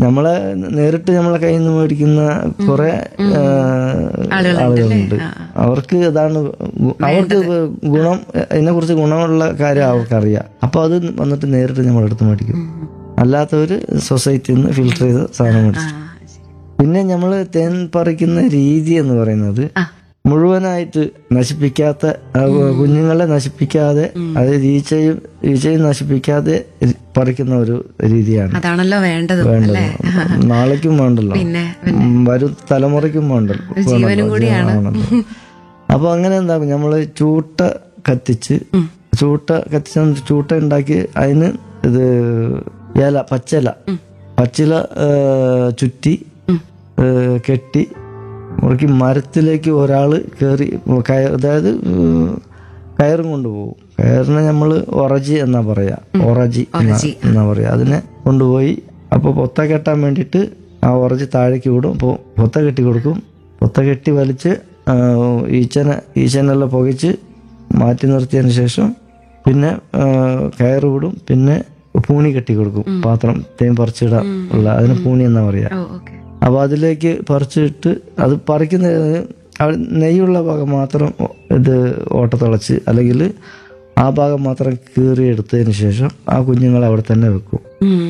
നമ്മളെ നേരിട്ട് നമ്മളെ കയ്യിൽ നിന്ന് മേടിക്കുന്ന കുറെ ആ, ആളുകളുണ്ട് അവർക്ക് അതാണ് ഗു- അവർക്ക് ഗുണം അതിനെ കുറിച്ച് ഗുണമുള്ള കാര്യം അവർക്കറിയാം അപ്പൊ അത് വന്നിട്ട് നേരിട്ട് നമ്മളെടുത്ത് മേടിക്കും അല്ലാത്തവര് സൊസൈറ്റിയിൽ നിന്ന് ഫിൽട്ടർ ചെയ്ത സാധനം മേടിച്ചു ആ, ശരി. പിന്നെ നമ്മൾ തേൻ പറിക്കുന്ന രീതി എന്ന് പറയുന്നത് ആ. മുഴുവനായിട്ട് നശിപ്പിക്കാത്ത ആ, കുഞ്ഞുങ്ങളെ നശിപ്പിക്കാതെ അതായത് ഈച്ചയും ഈച്ചയും നശിപ്പിക്കാതെ പറിക്കുന്ന ഒരു രീതിയാണ് അതാണല്ലോ വേണ്ടത് വേണ്ടത് അല്ലേ നാളേക്കും വേണ്ടല്ലോ പിന്നെ ഉം, വരും തലമുറയ്ക്കും വേണ്ടല്ലോ വേണമല്ലോ, ജീവനാണല്ലോ. അപ്പൊ അങ്ങനെ എന്താക്കും നമ്മള് ചൂട്ട കത്തിച്ച് ചൂട്ട കത്തിച്ച് ചൂട്ട ഉണ്ടാക്കി അതിന് ഇത് ഇല പച്ചില പച്ചില ഏ, ചുറ്റി ഏ, കെട്ടി മുറുക്കി മരത്തിലേക്ക് ഒരാള് കയറി കയ- അതായത് ഉം, കയറും കൊണ്ടുപോകും കയറിനെ നമ്മൾ ഒറജി എന്നാ പറയാ ഒറജി എന്നാ- എന്നാ പറയാ അതിനെ കൊണ്ടുപോയി അപ്പോൾ പൊത്ത കെട്ടാൻ വേണ്ടിയിട്ട് ആ ഒറജി താഴേക്ക് വിടും അപ്പോൾ പൊത്ത കെട്ടി കൊടുക്കും പൊത്ത കെട്ടി വലിച്ച് ആ, ഈച്ചനെ ഈച്ചനെല്ലാം പുകച്ച് മാറ്റി നിർത്തിയതിന് ശേഷം പിന്നെ ആ, കയറ് വിടും പിന്നെ പൂണി കെട്ടി കൊടുക്കും പാത്രം തേൻ പറിച്ചിടാൻ ഉള്ള അതിന് പൂണി എന്നാ പറയാ ഓ ഓക്കെ അപ്പൊ അതിലേക്ക് പറിച്ചിട്ട് അത് പറിക്കുന്ന അവിടെ നെയ്യുള്ള ഭാഗം മാത്രം ഇത് ഓട്ടത്തിളച്ച് അല്ലെങ്കിൽ ആ ഭാഗം മാത്രം കീറി എടുത്തതിന് ശേഷം ആ കുഞ്ഞുങ്ങളെ അവിടെ തന്നെ വെക്കും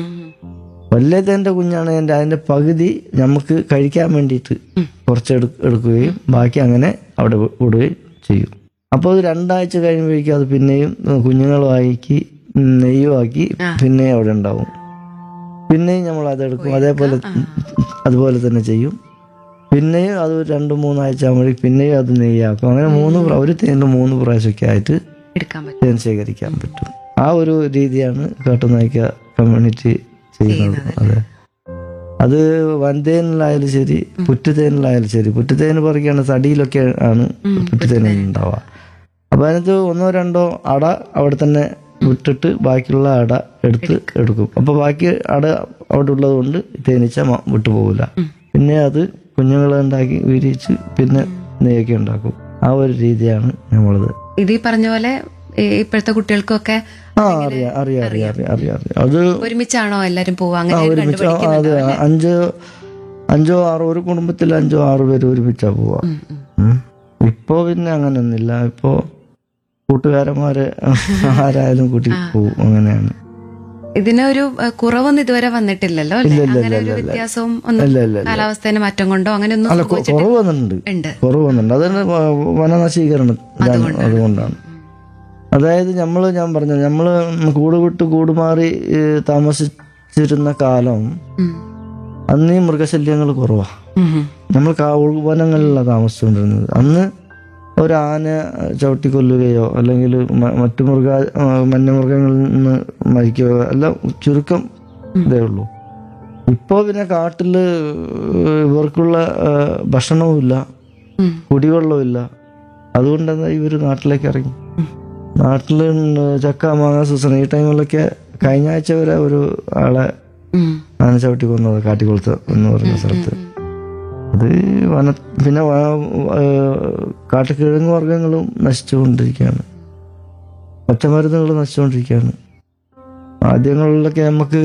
വലിയ തേൻ്റെ കുഞ്ഞാണ് എൻ്റെ അതിൻ്റെ പകുതി നമുക്ക് കഴിക്കാൻ വേണ്ടിയിട്ട് കുറച്ച് എടു എടുക്കുകയും ബാക്കി അങ്ങനെ അവിടെ വി- വിടുകയും ചെയ്യും അപ്പോൾ അത് രണ്ടാഴ്ച കഴിയുമ്പോഴേക്കും അത് പിന്നെയും കുഞ്ഞുങ്ങളുമാക്കി നെയ്യുമാക്കി പിന്നെയും അവിടെ ഉണ്ടാവും പിന്നെയും നമ്മൾ അതെടുക്കും അതേപോലെ അതുപോലെ തന്നെ ചെയ്യും പിന്നെയും അത് ഒരു രണ്ട് മൂന്നാഴ്ച ആകുമ്പോഴേക്കും പിന്നെയും അത് നെയ്യാക്കും അങ്ങനെ മൂന്ന് പ്രാ- ഒരു തേനിൽ മൂന്ന് പ്രാവശ്യമൊക്കെ ആയിട്ട് എടുക്കാൻ പറ്റും തേൻ ശേഖരിക്കാൻ പറ്റും ആ ഒരു രീതിയാണ് കാട്ടുനായ്ക്ക കമ്മ്യൂണിറ്റി ചെയ്യുന്നത് അതെ അത് വൻതേനിലായാലും ശരി പുറ്റുതേനിലായാലും ശരി പുറ്റുതേന് പറിക്കുകയാണ് തടിയിലൊക്കെ ആണ് പുറ്റുതേൻ ഉണ്ടാവുക അപ്പൊ അതിനകത്ത് ഒന്നോ രണ്ടോ അട അവിടെ തന്നെ വിട്ടിട്ട് ബാക്കിയുള്ള അട എടുത്ത് എടുക്കും അപ്പൊ ബാക്കി അട അവിടെ ഉള്ളത് കൊണ്ട് തേനീച്ച മ- വിട്ടുപോകില്ല പിന്നെ അത് കുഞ്ഞുങ്ങളെ ഉണ്ടാക്കി വിരിച്ച് പിന്നെ നെയ്യൊക്കെ ഉണ്ടാക്കും ആ ഒരു രീതിയാണ് നമ്മളത് ഇത് ഈ പറഞ്ഞ പോലെ ഈ ഇപ്പോഴത്തെ കുട്ടികൾക്കൊക്കെ ആ അറിയാം അറിയാം അറിയാം അറിയാം അറിയാം അറിയാം അത് ഒരുമിച്ചാണോ എല്ലാരും പോവുക അങ്ങനെ ഒരുമിച്ച് അത് അഞ്ചോ അഞ്ചോ ആറോ ഒരു കുടുംബത്തിൽ അഞ്ചോ ആറോ പേര് ഒരുമിച്ചാ പോവാ ഉം. ഇപ്പൊ പിന്നെ അങ്ങനൊന്നുമില്ല ഇപ്പോ കൂട്ടുകാരന്മാര് ആരായാലും കൂട്ടി പോവും അങ്ങനെയാണ് ഇതിനൊരു ഏഹ്, കുറവൊന്നും ഇതുവരെ വന്നിട്ടില്ലല്ലോ അല്ലേ? അങ്ങനെ ഒരു വ്യത്യാസവും ഒന്നും ഇല്ല ഇല്ല ഇല്ല കാലാവസ്ഥേന്റെ മാറ്റം കൊണ്ടോ അങ്ങനെയൊന്നും അല്ല കൊ- കുറവ് വന്നിട്ടുണ്ട് ഉണ്ട് കുറവ് വന്നിട്ടുണ്ട് അതന്നെ വ- വനനശീകരണം ഇതാണ് അതുകൊണ്ടാണ് അതായത് നമ്മള് ഞാൻ പറഞ്ഞു നമ്മള് കൂട് വിട്ട് കൂട് മാറി ഏ, താമസിച്ചിരുന്ന കാലം ഉം. അന്ന് ഈ മൃഗശല്യങ്ങൾ കുറവാ ഉം, ഉം. നമ്മൾ കാ വനങ്ങളിലാണ് താമസിച്ചുകൊണ്ടിരുന്നത് അന്ന് ഒരു ആന ചവിട്ടി കൊല്ലുകയോ അല്ലെങ്കിൽ മ- മറ്റു മൃഗ ആ, വന്യമൃഗങ്ങളിൽ നിന്ന് മരിക്കുകയോ എല്ലാം ചുരുക്കം ഇതേ ഉള്ളൂ ഇപ്പോൾ പിന്നെ കാട്ടില് ഇവർക്കുള്ള ആ, ഭക്ഷണവുമില്ല ഉം. കുടിവെള്ളമില്ല അതുകൊണ്ടെന്താ ഇവർ നാട്ടിലേക്ക് ഇറങ്ങി നാട്ടിൽ ചക്ക മാങ്ങ സീസൺ ഈ ടൈമിലൊക്കെ കഴിഞ്ഞ ആഴ്ച വരെ ഒരു ആളെ ഉം. ആന ചവിട്ടി കൊന്നത് കാട്ടിക്കുളത്ത് എന്ന് പറഞ്ഞ സ്ഥലത്ത് അത് വന പിന്നെ വ- ഏഹ് കാട്ടുകിഴങ്ങ് വർഗ്ഗങ്ങളും നശിച്ചുകൊണ്ടിരിക്കുകയാണ് പച്ചമരുന്നുകൾ നശിച്ചുകൊണ്ടിരിക്കുകയാണ് ആദ്യങ്ങളിലൊക്കെ നമുക്ക്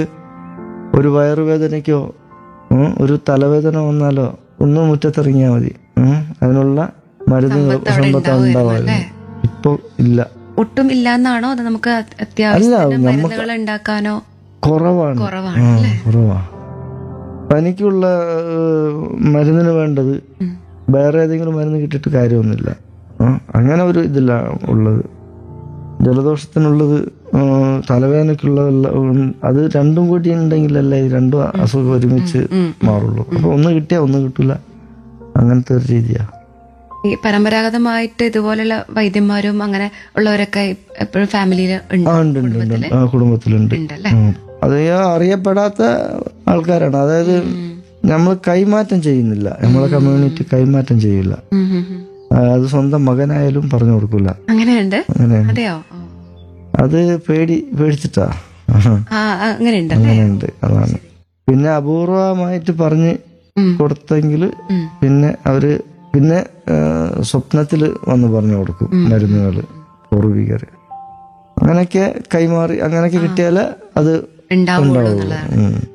ഒരു വയറുവേദനയ്ക്കോ ഉം, ഒരു തലവേദന വന്നാലോ ഒന്ന് മുറ്റത്തിറങ്ങിയാൽ മതി ഉം, അതിനുള്ള മരുന്നുകൾ സമ്പത്ത് ഉണ്ടാവായിരുന്നു ഇപ്പൊ ഇല്ല ഒട്ടും ഇല്ലാന്നാണോ അത് നമുക്ക് അത്യാവശ്യത്തിന് മരുന്നുകൾ ഉണ്ടാക്കാനോ കുറവാണ് കുറവാണ് ആ, കുറവാ പനിക്കുള്ള ഏഹ്, മരുന്നിന് വേണ്ടത് ഉം. വേറെ ഏതെങ്കിലും മരുന്ന് കിട്ടിയിട്ട് കാര്യമൊന്നുമില്ല ആ, അങ്ങനെ ഒരു ഇതില്ല ഉള്ളത് ജലദോഷത്തിനുള്ളത് ആ, തലവേദനയ്ക്കുള്ളതല്ല ഉം, അത് രണ്ടും കൂടി ഉണ്ടെങ്കിലല്ലേ ഈ രണ്ടും അസുഖം ഒരുമിച്ച് മാറുള്ളൂ അപ്പൊ ഒന്ന് കിട്ടിയാ ഒന്ന് കിട്ടില്ല അങ്ങനത്തെ ഒരു രീതിയാ ഈ പരമ്പരാഗതമായിട്ട് ഇതുപോലുള്ള വൈദ്യന്മാരും അങ്ങനെ ഉള്ളവരൊക്കെ എപ്പോഴും ഫാമിലിയിൽ ഉണ്ട് ആ ഉണ്ട് ഉണ്ട് ഉണ്ട് ആ കുടുംബത്തിലുണ്ട് ഉണ്ടല്ലേ ഉം. അത് ഈ അറിയപ്പെടാത്ത ആൾക്കാരാണ് അതായത് നമ്മൾ കൈമാറ്റം ചെയ്യുന്നില്ല നമ്മളെ കമ്മ്യൂണിറ്റി കൈമാറ്റം ചെയ്യില്ല ഉം, ഉം, ഉം. ആ, അത് സ്വന്തം മകനായാലും പറഞ്ഞു കൊടുക്കില്ല അങ്ങനെയുണ്ട് അങ്ങനെയാണ് അതെയോ ഓ. അത് പേടി പേടിച്ചിട്ടാ ആഹാ. ആ ആ, അങ്ങനെയുണ്ട് അങ്ങനെയുണ്ട് അതാണ് പിന്നെ അപൂർവമായിട്ട് പറഞ്ഞ് ഉം. കൊടുത്തെങ്കിൽ ഉം. പിന്നെ അവര് പിന്നെ ആ, സ്വപ്നത്തില് വന്ന് പറഞ്ഞു കൊടുക്കും മരുന്നുകൾ പൂർവികർ അങ്ങനെയൊക്കെ കൈമാറി അങ്ങനെയൊക്കെ കിട്ടിയാലേ അത് ഉണ്ടാവുള്ളൂ ഉണ്ടാവുള്ളൂ എന്നുള്ളതാണ് ഉം.